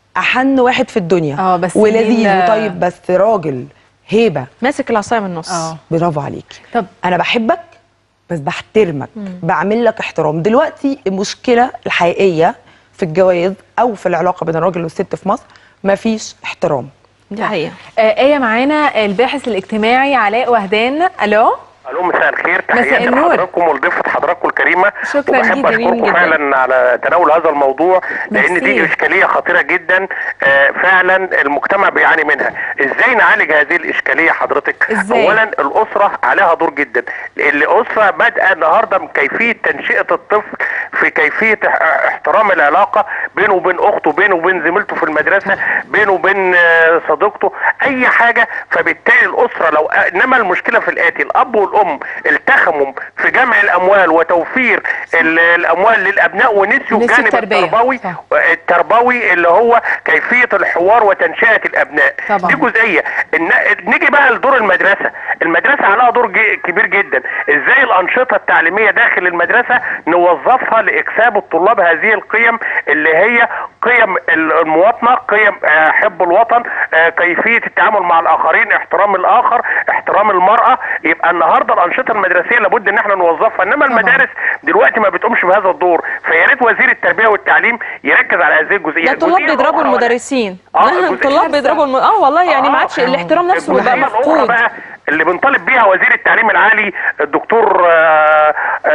احن واحد في الدنيا
اه، بس
ولذيذ
مين-
وطيب بس راجل هيبه
ماسك العصايه من النص
اه
برافو عليكي
طب
انا بحبك بس بحترمك بعمل لك احترام دلوقتي المشكله الحقيقيه في الجواز او في العلاقه بين الراجل والست في مصر مفيش احترام
دي حقيقه
آه ايه معانا الباحث الاجتماعي علاء وهدان الو
الو مساء الخير
مساء
تحياتي
النور.
لحضراتكم ولضيفه حضراتكم الكريمه
شكراً
وبحب
جداً، جميل
اشكركم
جداً.
فعلا على تناول هذا الموضوع لان
ميرسي.
دي اشكاليه خطيره جدا آه، فعلا المجتمع بيعاني منها ازاي نعالج هذه الاشكاليه حضرتك
إزاي؟
اولا الاسره عليها دور جدا الاسره بادئه النهارده من كيفيه تنشئه الطفل في كيفيه اح- احترام العلاقه بينه وبين اخته بينه وبين زميلته في المدرسه بينه وبين آه، صديقته اي حاجه فبالتالي الاسره لو انما المشكله في الاتي الاب والام التخموا في جمع الاموال وتوفير ال- الاموال للابناء ونسيوا
نسيوا
الجانب
التربية.
التربوي
صح.
التربوي اللي هو كيفيه الحوار وتنشئه الابناء
طبعا.
دي جزئيه إن- نيجي بقى لدور المدرسه المدرسه عليها دور جي- كبير جدا ازاي الانشطه التعليميه داخل المدرسه نوظفها لاكساب الطلاب هذه القيم اللي هي قيم ال- المواطنه قيم آه، حب الوطن آه، كيفيه التعامل مع الاخرين احترام الاخر احترام المراه يبقى النهارده الانشطه المدرسيه لابد ان احنا نوظفها انما
طبعا.
المدارس دلوقتي ما بتقومش بهذا الدور فيا ريت وزير التربيه والتعليم يركز على هذه الجزئيه
ده الطلاب
الجزئية
بيضربوا
الأخرى-
المدرسين
آه، الجزئية
الطلاب بيضربوا الم... اه والله يعني ما عادش
آه،
الاحترام نفسه بقى
الجزئية الأخرى
مفقود
بقى اللي بنطالب بيها وزير التعليم العالي الدكتور آه،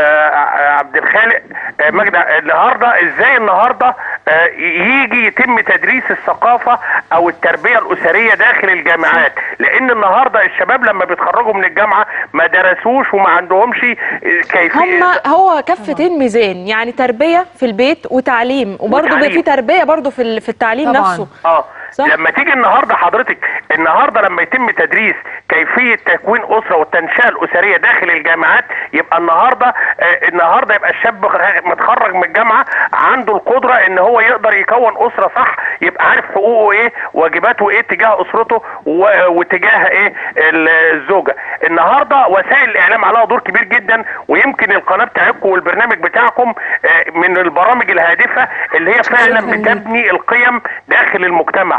آه، عبد الخالق آه، مجدي النهارده ازاي النهارده آه، يجي يتم تدريس الثقافه او التربيه الاسريه داخل الجامعات لان النهارده الشباب لما بيتخرجوا من الجامعه ما درسوش وما عندهمش كيفيه
هم هو كفتين ميزان يعني تربيه في البيت وتعليم وبرضه
وتعليم.
في تربيه برضه في ال- في التعليم
طبعاً.
نفسه
اه
صح.
لما تيجي النهارده حضرتك النهارده لما يتم تدريس كيفيه تكوين اسره والتنشئه الاسريه داخل الجامعات يبقى النهارده آه النهارده يبقى الشاب خ- متخرج من الجامعه عنده القدره ان هو يقدر يكون اسره صح يبقى عارف حقوقه ايه واجباته ايه تجاه اسرته و- وتجاه ايه ال- الزوجه النهارده وسائل الاعلام عليها دور كبير جدا ويمكن القناه بتاعتكم والبرنامج بتاعكم آه من البرامج الهادفه اللي هي فعلا
شكراً ليك.
بتبني القيم داخل المجتمع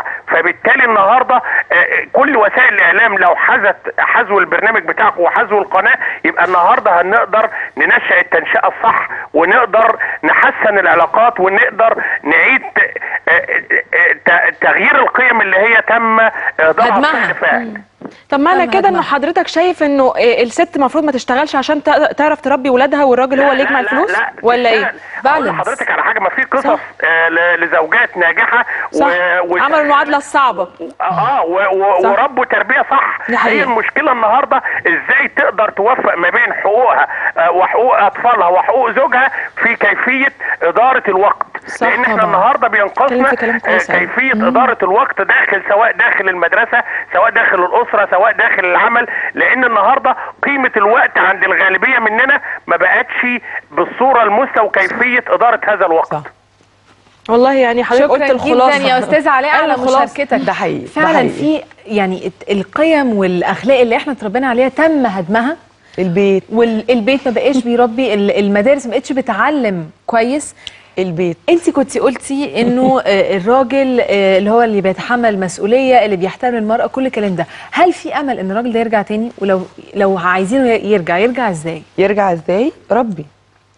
فبالتالي النهارده آه، آه، كل وسائل الاعلام لو حذت حذو البرنامج بتاعكم وحذو القناه يبقى النهارده هنقدر ننشأ التنشئه الصح ونقدر نحسن العلاقات ونقدر نعيد آه، آه، آه، تغيير القيم اللي هي تم اهدارها
هدمها.
بشكل فعل
طب معنى
فاهمة
كده انه
دماغك.
حضرتك شايف انه إيه، الست المفروض ما تشتغلش عشان تق- تعرف تربي ولادها والراجل هو اللي يجمع الفلوس
لا
ولا ايه
تشتغل. أقول
Balance.
لحضرتك على حاجه ما في قصص
صح.
آه، ل- لزوجات ناجحه
صح
و...
عملوا المعادله الصعبه
اه و... و...
صح.
وربوا تربيه صح
دي حقيقة.
هي المشكله النهارده ازاي تقدر توفق ما بين حقوقها آه، وحقوق اطفالها وحقوق زوجها في كيفيه اداره الوقت
صح
لان احنا
طبعا.
النهارده بينقصنا
اتكلم في كلام
آه،
كويس أوي.
كيفيه اداره الوقت داخل سواء داخل المدرسه سواء داخل الاسره سواء داخل العمل لان النهارده قيمه الوقت عند الغالبيه مننا ما بقتش بالصوره المثلى وكيفيه اداره هذا الوقت
صح.
والله يعني حضرتك قلت
شكرا
الخلاصه
جدا يا استاذ علاء على
الخلاصة.
مشاركتك
ده حقيقي، ده
فعلا
حقيقي.
في يعني الت- القيم والاخلاق اللي احنا اتربينا عليها تم هدمها
البيت
والبيت ما بقاش بيربي ال- المدارس ما بقتش بتعلم كويس
البيت
انت كنت قلتي انه آه، الراجل آه، اللي هو اللي بيتحمل المسؤوليه اللي بيحترم المراه كل الكلام ده هل في امل ان الراجل ده يرجع تاني ولو لو عايزينه يرجع يرجع ازاي
يرجع ازاي ربي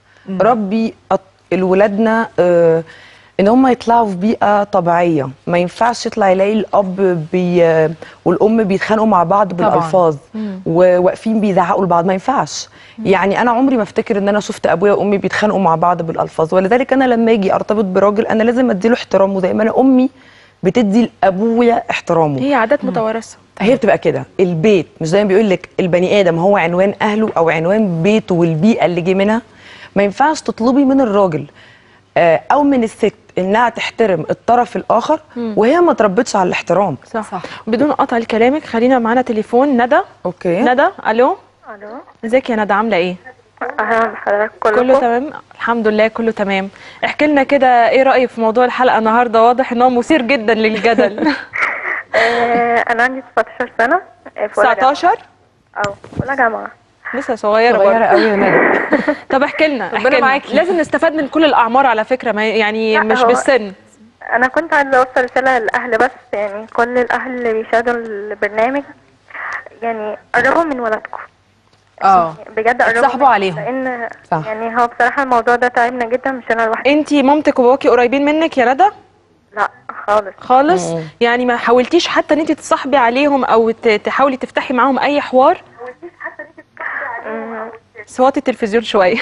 ربي أط- الولادنا آه ان هم يطلعوا في بيئه طبيعيه ما ينفعش يطلع يلاقي الاب بي والام بيتخانقوا مع بعض
طبعاً.
بالالفاظ وواقفين بيزعقوا لبعض ما ينفعش يعني انا عمري ما افتكر ان انا شفت ابويا وامي بيتخانقوا مع بعض بالالفاظ ولذلك انا لما اجي ارتبط براجل انا لازم اديله احترامه زي ما انا امي بتدي لابويا احترامه
هي عادات متوارثه
هي بتبقى كده البيت مش زي ما بيقول لك البني ادم هو عنوان اهله او عنوان بيته والبيئه اللي جه منها ما ينفعش تطلبي من الراجل آه، او من الست انها تحترم الطرف الاخر وهي ما تربتش على الاحترام
صح.
صح.
بدون قطع لكلامك خلينا معانا تليفون ندى
اوكي
ندى الو
الو
ازيك يا ندى عامله ايه
اهلا بحضرتك كلكم
كله تمام الحمد لله كله تمام احكي لنا كده ايه رايك في موضوع الحلقه النهارده واضح ان هو مثير جدا للجدل
آه انا عندي 19 سنه آه، في أولى جامعة.
19
اه ولا جامعه
لسه صغيره
صغيره
برضه
قوي يا ندى
طب احكي لنا
ربنا
احكي لنا.
معاكي.
لازم نستفاد من كل الاعمار على فكره ما يعني
لا،
مش
هو-
بالسن
انا كنت عايزه اوصل رساله للاهل بس يعني كل الاهل اللي بيشاهدوا البرنامج يعني قربوا من ولادكم
اه
بجد قربوا
اتصاحبوا
منهم،
عليهم.
لان
صح.
يعني هو بصراحه الموضوع ده تعبنا جدا مش انا لوحدي
انت مامتك وباباكي قريبين منك يا ندى
لا خالص
خالص يعني ما حاولتيش حتى ان انت تصاحبي عليهم او ت- تحاولي تفتحي معاهم اي حوار
مم،
صوت التلفزيون شويه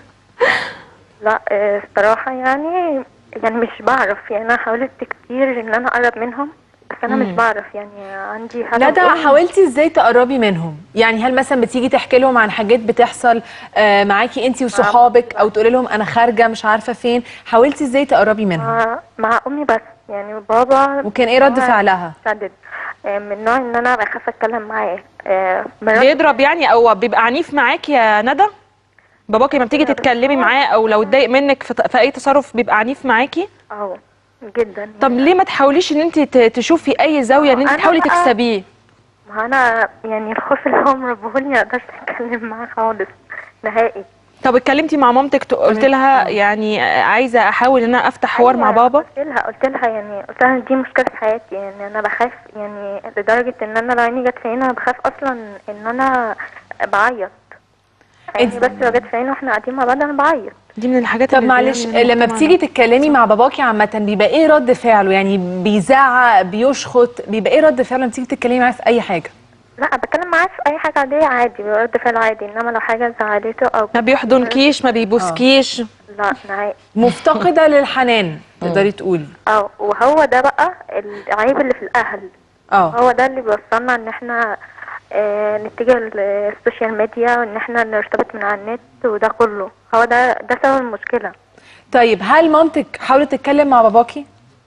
لا آه، الصراحه يعني يعني مش بعرف يعني انا حاولت كتير ان انا اقرب منهم بس انا مش بعرف يعني عندي حاجه
ندى حاولتي ازاي تقربي منهم يعني هل مثلا بتيجي تحكي لهم عن حاجات بتحصل آه، معاكي انت وصحابك او تقولي لهم انا خارجه مش عارفه فين حاولتي ازاي تقربي منهم
مع, مع امي بس يعني بابا
وكان ايه رد
هو
فعلها
شدد آه، من نوع ان انا بخاف اتكلم معاه آه، مرات
بيضرب يعني او بيبقى عنيف معاكي يا ندى باباكي لما بتيجي تتكلمي معاه او لو اتضايق منك في, في اي تصرف بيبقى عنيف معاكي
اه جدا
طب ليه ما تحاوليش ان انت ت- تشوفي اي زاويه ان انت
أنا
تحاولي
بقى-
تكسبيه
ما انا يعني الخوف اللي هو مربهولي ما اقدرش اتكلم معاه خالص نهائي
طب اتكلمتي مع مامتك ت- قلت لها يعني عايزه احاول ان انا افتح حوار مع
أيوة،
بابا
قلت لها قلت لها يعني قلت لها دي مشكله في حياتي يعني انا بخاف يعني لدرجه ان انا لو عيني جت في عيني انا بخاف اصلا ان انا بعيط عيني بس لو جت في عيني واحنا قاعدين مع بعض انا بعيط
دي من الحاجات
طب
اللي
معلش
بتضايقني من
لما
المجتمع.
بتيجي تتكلمي مع باباكي عامه بيبقى ايه رد فعله يعني بيزعق بيشخط بيبقى ايه رد فعله لما بتيجي تتكلمي معاه في اي حاجه
لا بتكلم معاه في اي حاجه عاديه عادي برد فعل عادي انما لو حاجه زعلته او
ما بيحضنكيش ما بيبوسكيش
لا نهائي
مفتقده للحنان تقدري تقولي
اه وهو ده بقى العيب اللي في الاهل
اه
هو ده اللي بيوصلنا ان احنا آه نتجه للسوشيال ميديا وان احنا نرتبط من على النت وده كله هو ده ده سبب المشكله
طيب هل مامتك حاولت تتكلم مع باباكي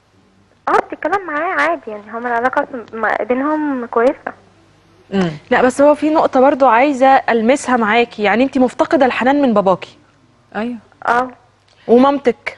اه بتتكلم معاه عادي يعني هما العلاقه ما- بينهم كويسه
امم
لا بس هو في نقطه برضو عايزه المسها معاكي يعني انت مفتقده الحنان من باباكي
ايوه
اه
ومامتك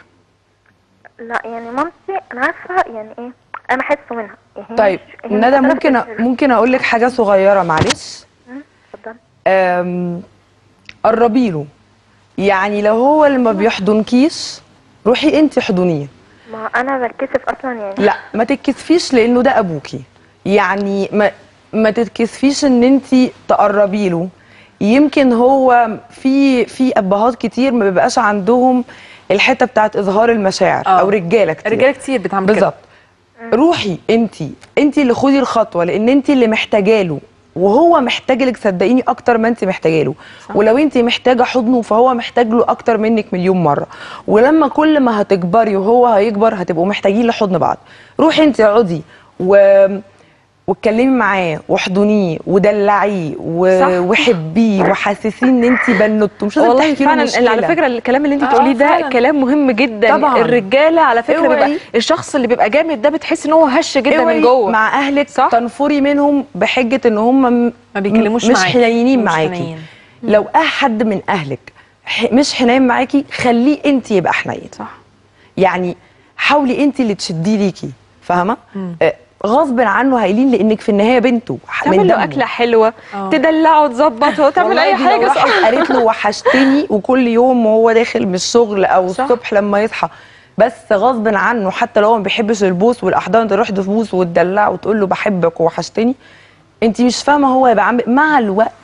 لا يعني مامتي انا عارفه يعني ايه انا بحسه منها يعني هي
طيب
مش- هي مش
ندى
قادرة
ممكن
تظهر.
ممكن اقول لك حاجه صغيره معلش
اتفضل
أم، قربي له يعني لو هو اللي ما بيحضنكيش روحي انت احضنيه
ما انا بتكسف اصلا يعني
لا ما تتكسفيش لانه ده ابوكي يعني ما ما تتكسفيش ان انت تقربي له يمكن هو في في ابهات كتير ما بيبقاش عندهم الحته بتاعت اظهار المشاعر
آه.
او رجاله كتير
رجاله كتير بتعمل كده
بالظبط روحي انت انت اللي خدي الخطوه لان انت اللي محتاجه له وهو محتاج لك صدقيني اكتر ما انت محتاجه له ولو انت محتاجه حضنه فهو محتاج له اكتر منك مليون مره ولما كل ما هتكبري وهو هيكبر هتبقوا محتاجين لحضن بعض روحي انت اقعدي و واتكلمي معاه واحضنيه ودلعيه و...
صح.
وحبيه وحسسيه ان انت بنوته مش لازم
والله
تحكي له
فعلا اللي على
مشكلة.
فكره الكلام اللي انت
آه،
بتقوليه ده
فعلاً.
كلام مهم جدا
طبعاً.
الرجاله على فكره
اوعي.
بيبقى الشخص اللي بيبقى جامد ده بتحس ان هو هش جدا
اوعي
من جوه
مع اهلك
صح؟
تنفري منهم بحجه ان هم م-
ما بيكلموش
مش
معاكي.
حنينين
مش
معاكي
حنين.
لو أه حد من اهلك ح- مش حنين معاكي خليه انت يبقى حنين
صح
يعني حاولي انت اللي تشديه ليكي فاهمه آه، غصب عنه هيلين لانك في النهايه بنته ح- من
تعمل له
دمه.
اكله حلوه
آه.
تدلعه تظبطه تعمل
والله
اي
دي لو
حاجه
راحت
صح
قالت له وحشتني وكل يوم وهو داخل من الشغل او
صح.
الصبح لما يصحى بس غصب عنه حتى لو هو ما بيحبش البوس والاحضان تروح تبوس وتدلع وتقول له بحبك ووحشتني انت مش فاهمه هو هيبقى عامل مع الوقت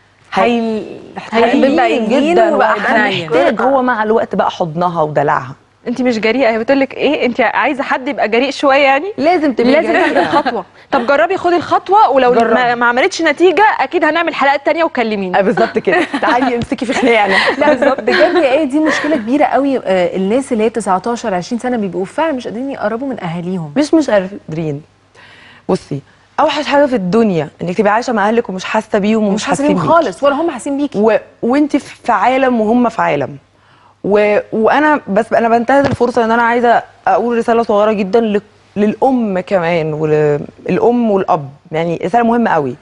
هي
هيلين
هيبقى يلين
جدا
وبقى
وهيبقى
حنين
محتاج هو مع الوقت بقى حضنها ودلعها
انت مش جريئه هي بتقول لك ايه انت عايزه حد يبقى جريء شويه يعني
لازم تبقي
لازم
جريئة.
تاخدي الخطوه طب جربي خدي الخطوه ولو
جربي.
ما, ما عملتش نتيجه اكيد هنعمل حلقات تانية وكلميني
آه، بالظبط كده تعالي امسكي في خناقنا
لا بالظبط بجد يا ايه دي مشكله كبيره قوي آه، الناس اللي هي 19 20 سنه بيبقوا فعلا مش قادرين يقربوا من اهاليهم
مش مش قادرين بصي اوحش حاجه في الدنيا انك تبقي عايشه مع اهلك ومش حاسه بيهم ومش
مش حاسين
حاسين
بيهم
بيكي.
خالص ولا هم حاسين بيكي
و... وانت في عالم وهم في عالم و... وانا بس انا بنتهز الفرصه ان انا عايزه اقول رساله صغيره جدا ل... للام كمان وللام والاب يعني رساله مهمه قوي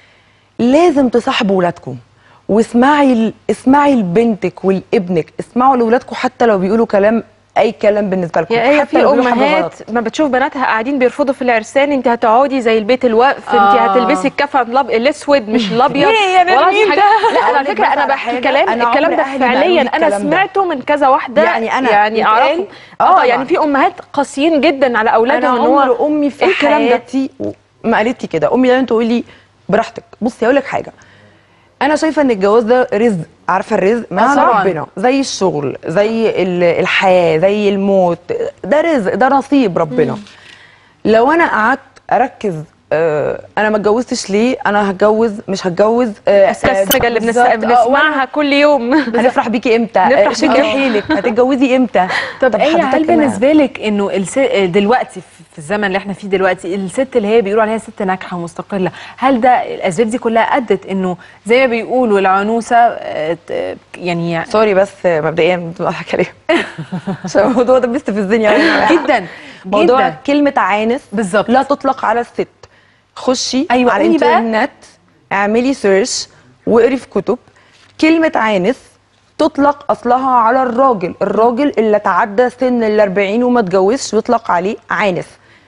لازم تصاحبوا ولادكم واسمعي ل... اسمعي لبنتك ولابنك اسمعوا لاولادكم حتى لو بيقولوا كلام اي كلام بالنسبه لكم
يا ايه
حتى
في
لو بيقولوا حاجة غلط.
امهات ما بتشوف بناتها قاعدين بيرفضوا في العرسان انت هتقعدي زي البيت الوقف انت
آه.
هتلبسي الكفن الأب- الاسود مش الابيض
إيه يا
ولا دي
نرمين
حاجة-
ده؟
لا على
أقول لك
فكره
بس
انا
على
بحكي
حاجة،
كلام
أنا
الكلام
عمر
ده
أهلي ما قالوا
فعليا
لي
انا
الكلام ده.
سمعته من كذا واحده
يعني أنا
يعني
يتقال-
اعرفهم
آه
اه
طبعاً.
يعني في امهات قاسيين جدا على
انا
اولادهم ان
عمر
هو
امي في
إيه الكلام ده؟
حياتي ما قالت لي كده امي دايما تقول لي براحتك بصي اقول لك حاجه انا شايفه ان الجواز ده رزق عارفه الرزق من
آه
عند
طبعاً.
ربنا زي الشغل زي ال- الحياه زي الموت ده رزق ده نصيب ربنا لو انا قعدت اركز آه انا ما اتجوزتش ليه انا هتجوز مش هتجوز آه
السذاجه اللي بنس-
بالظبط. آه،
بنسمعها كل يوم
هنفرح بيكي امتى
نفرح
آه، شدي
بيكي.
حيلك هتتجوزي امتى
طب ايه
حضرتك
هل
أنا-
بالنسبه لك انه الس... دلوقتي في- في الزمن اللي احنا فيه دلوقتي الست اللي هي بيقولوا عليها ست ناجحه ومستقله هل ده الاسباب دي كلها ادت انه زي ما بيقولوا العنوسه آه، ت- يعني
سوري بس مبدئيا بتبقى كلام عشان الموضوع ده بيستفزني يعني
جدا
موضوع
جدا
كلمة عانس
بالظبط.
لا تطلق على الست خشي
أيوة،
على
قولي بقى.
الانترنت اعملي سيرش واقري في كتب كلمة عانس تطلق اصلها على الراجل الراجل اللي تعدى سن ال 40 وما اتجوزش يطلق عليه عانس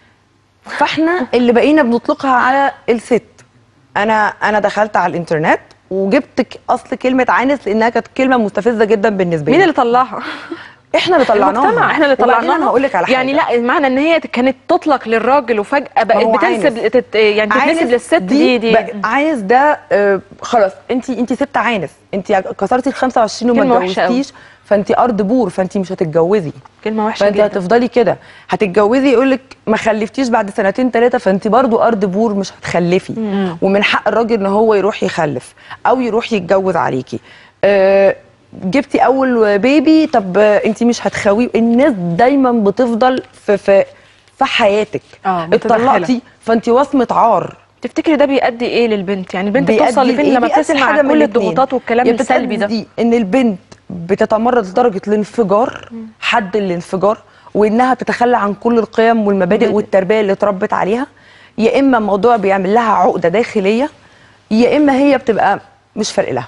فاحنا اللي بقينا بنطلقها على الست انا انا دخلت على الانترنت وجبت ك- اصل كلمه عانس لانها كانت كلمه مستفزه جدا بالنسبه
مين
لي
اللي طلعها؟
احنا اللي طلعناها
المجتمع احنا اللي
وبعدين
طلعناها
انا هقول لك على حاجه
يعني لا معنى ان هي كانت تطلق للراجل وفجاه بقت
هو
بتنسب
عانس.
تت يعني
عانس
تتنسب للست دي دي
بقى- عانس ده آه، خلاص انت انت ست عانس انت كسرتي ال 25 وما
كلمة وحشة أوي.
اتجوزتيش فانت ارض بور فانت مش هتتجوزي
كلمه وحشه
فانت
جدا
هتفضلي كده هتتجوزي يقول لك ما خلفتيش بعد سنتين ثلاثه فانت برضو ارض بور مش هتخلفي ومن حق الراجل ان هو يروح يخلف او يروح يتجوز عليكي آه، جبتي اول بيبي طب انت مش هتخويه الناس دايما بتفضل في في في حياتك
آه، متدخلة.
اتطلقتي فانت وصمه عار
تفتكري ده بيؤدي ايه للبنت يعني البنت
بيؤدي
بتوصل لفين
لإيه؟
لما
بيؤدي
بتسمع
حاجة من
كل
الاتنين.
الضغوطات والكلام
يا
السلبي ده
بتؤدي ان البنت بتتمرد لدرجه الانفجار حد الانفجار وانها بتتخلى عن كل القيم والمبادئ
مبادئ.
والتربيه اللي اتربت عليها يا اما الموضوع بيعمل لها عقده داخليه يا اما هي بتبقى مش فارق لها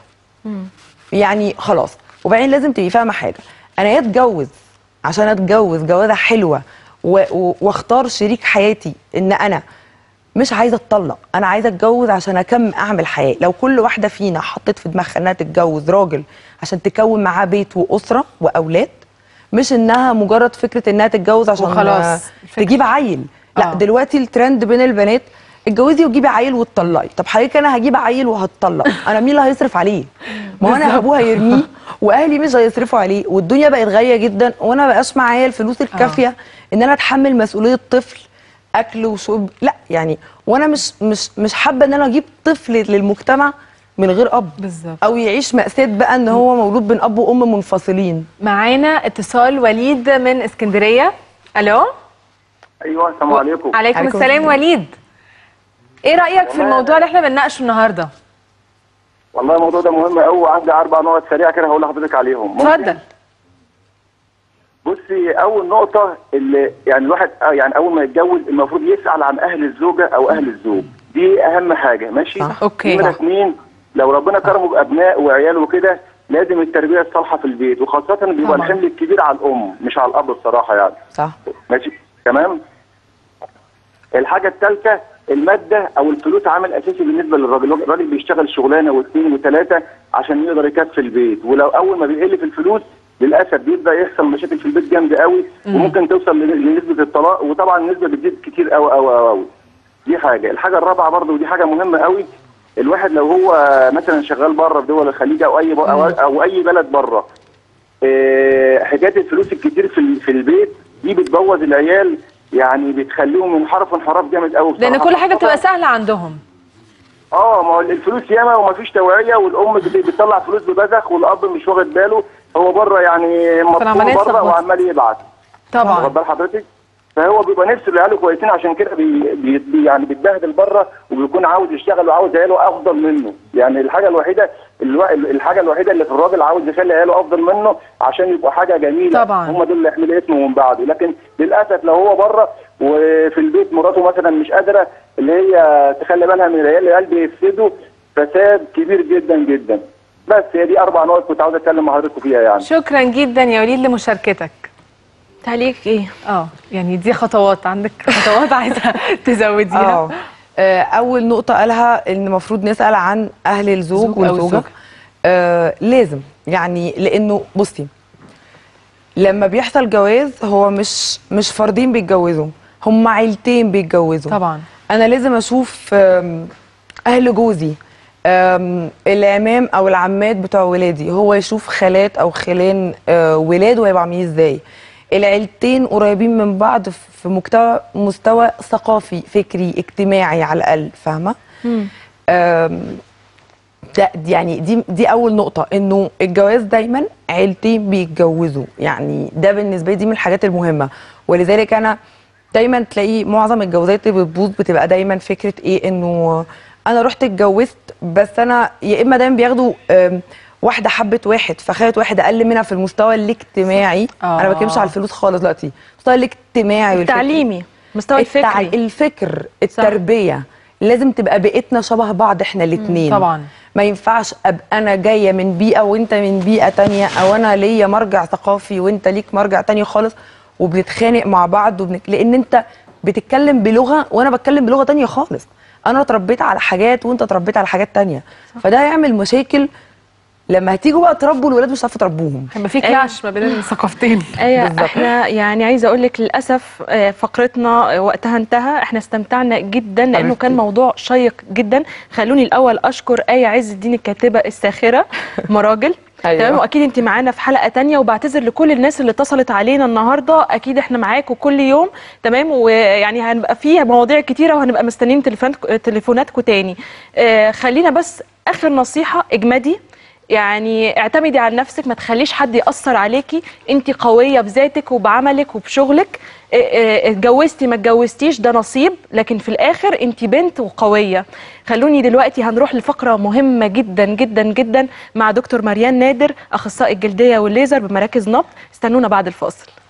يعني خلاص وبعدين لازم تبقي فاهمه حاجه انا يا اتجوز عشان اتجوز جوازه حلوه و- و- واختار شريك حياتي ان انا مش عايزه اتطلق انا عايزه اتجوز عشان اكمل اعمل حياه لو كل واحده فينا حطت في دماغها انها تتجوز راجل عشان تكون معاه بيت واسره واولاد مش انها مجرد فكره انها تتجوز عشان
وخلاص.
آه،
الفكرة.
تجيب عيل لا
آه.
دلوقتي الترند بين البنات اتجوزي وجيبي عيل واتطلقي طب حضرتك انا هجيب عيل وهتطلق انا مين اللي هيصرف عليه ما هو انا ابوه هيرميه واهلي مش هيصرفوا عليه والدنيا بقت غاليه جدا وانا بقاش معايا الفلوس الكافيه ان انا اتحمل مسؤوليه طفل اكل وشرب لا يعني وانا مش مش مش حابه ان انا اجيب طفل للمجتمع من غير اب
بالظبط.
او يعيش ماساه بقى ان هو مولود بين اب وام منفصلين
معانا اتصال وليد من اسكندريه الو
ايوه السلام عليكم
عليكم
عليكم
السلام
السلام.
وليد ايه رايك في
والله-
الموضوع اللي احنا بنناقشه النهارده
والله الموضوع ده مهم قوي وعندي اربع نقط سريعه كده هقول لحضرتك عليهم ممكن؟
اتفضل
بصي اول نقطه اللي يعني الواحد آه يعني اول ما يتجوز المفروض يسال عن اهل الزوجه او اهل الزوج دي اهم حاجه ماشي
صح.
أوكي.
نمره
صح.
اثنين لو ربنا كرمه بابناء وعيال وكده لازم التربيه الصالحه في البيت وخاصه بيبقى
طبعا.
الحمل الكبير على الام مش على الاب بصراحه يعني
صح
ماشي تمام الحاجه الثالثه الماده او الفلوس عامل اساسي بالنسبه للراجل الراجل بيشتغل شغلانه واثنين وثلاثه عشان يقدر يكفي البيت ولو اول ما بيقل في الفلوس للاسف بيبدا يحصل مشاكل في البيت جامده قوي وممكن توصل لن- لنسبه الطلاق وطبعا النسبه بتزيد كتير قوي قوي قوي قوي دي حاجه الحاجه الرابعه برضه ودي حاجه مهمه قوي الواحد لو هو مثلا شغال بره في دول الخليج او اي أو, او اي بلد بره آه، حكايه الفلوس الكتير في ال- في البيت دي بتبوظ العيال يعني بتخليهم ينحرفوا انحراف جامد قوي
لان
بصراحة.
كل حاجه بتبقى سهله عندهم
اه ما هو الفلوس ياما ومفيش توعيه والام بت- بتطلع فلوس ببذخ والاب مش واخد باله هو بره يعني
فالعملية
مطلوب بره
اتلخبطت.
وعمال يبعت
طبعا
واخد بال حضرتك فهو بيبقى نفسه العيال كويسين عشان كده بي بي بي- يعني بيتبهدل بره وبيكون عاوز يشتغل وعاوز عياله افضل منه يعني الحاجه الوحيده الو... الحاجه الوحيده اللي في الراجل عاوز يخلي عياله افضل منه عشان يبقوا حاجه جميله
طبعاً.
هم دول اللي يحملوا اسمه من بعده لكن للاسف لو هو بره وفي البيت مراته مثلا مش قادره اللي هي تخلي بالها من العيال العيال بيفسدوا فساد كبير جدا جدا بس هي دي اربع نقط كنت عاوز اتكلم مع حضرتك فيها يعني
شكرا جدا يا وليد لمشاركتك
تعليق ايه
اه يعني دي خطوات عندك خطوات عايزه تزوديها
اه آه، اول نقطه قالها ان المفروض نسال عن اهل الزوج
زوج أو
والزوجه
الزوجة.
آه لازم يعني لانه بصي لما بيحصل جواز هو مش مش فردين بيتجوزوا هم عيلتين بيتجوزوا
طبعا
انا لازم اشوف آم، اهل جوزي آم، العمام او العمات بتوع ولادي هو يشوف خالات او خلان آه، ولاده هيبقوا عاملين ازاي العيلتين قريبين من بعض في مستوى مستوى ثقافي فكري اجتماعي على الاقل فاهمه آم، ده دي- يعني دي دي اول نقطه انه الجواز دايما عيلتين بيتجوزوا يعني ده بالنسبه لي دي من الحاجات المهمه ولذلك انا دايما تلاقي معظم الجوازات اللي بتبوظ بتبقى دايما فكره ايه انه انا رحت اتجوزت بس انا يا اما دايما بياخدوا آم، واحده حبت واحد فخدت واحد اقل منها في المستوى الاجتماعي
آه.
انا ما بتكلمش على الفلوس خالص دلوقتي المستوى الاجتماعي والفكري.
التعليمي مستوى
التع...
الفكري
الفكر التربيه لازم تبقى بيئتنا شبه بعض احنا الاثنين
طبعا.
ما ينفعش ابقى انا جايه من بيئه وانت من بيئه تانية او انا ليا مرجع ثقافي وانت ليك مرجع تاني خالص وبنتخانق مع بعض وبنك... لان انت بتتكلم بلغه وانا بتكلم بلغه تانية خالص انا اتربيت على حاجات وانت اتربيت على حاجات تانية فده هيعمل مشاكل لما هتيجوا بقى تربوا الولاد مش هتعرفوا تربوهم
هيبقى في كلاش ما بين الثقافتين
ايه
بالظبط.
احنا يعني عايزه اقول لك للاسف آه، فقرتنا وقتها انتهى احنا استمتعنا جدا لانه
حبيبتي.
كان موضوع شيق جدا خلوني الاول اشكر ايه عز الدين الكاتبه الساخره مراجل
أيوة.
تمام واكيد انت معانا في حلقه تانية وبعتذر لكل الناس اللي اتصلت علينا النهارده اكيد احنا معاكم كل يوم تمام ويعني هنبقى فيه مواضيع كتيره وهنبقى مستنيين تليفون تليفوناتكم تاني آه خلينا بس اخر نصيحه اجمدي يعني اعتمدي على نفسك ما تخليش حد يأثر عليكي انت قوية بذاتك وبعملك وبشغلك اه، اه، اتجوزتي ما اتجوزتيش ده نصيب لكن في الاخر انت بنت وقوية خلوني دلوقتي هنروح لفقرة مهمة جدا جدا جدا مع دكتور مريان نادر اخصائي الجلدية والليزر بمراكز نبض استنونا بعد الفاصل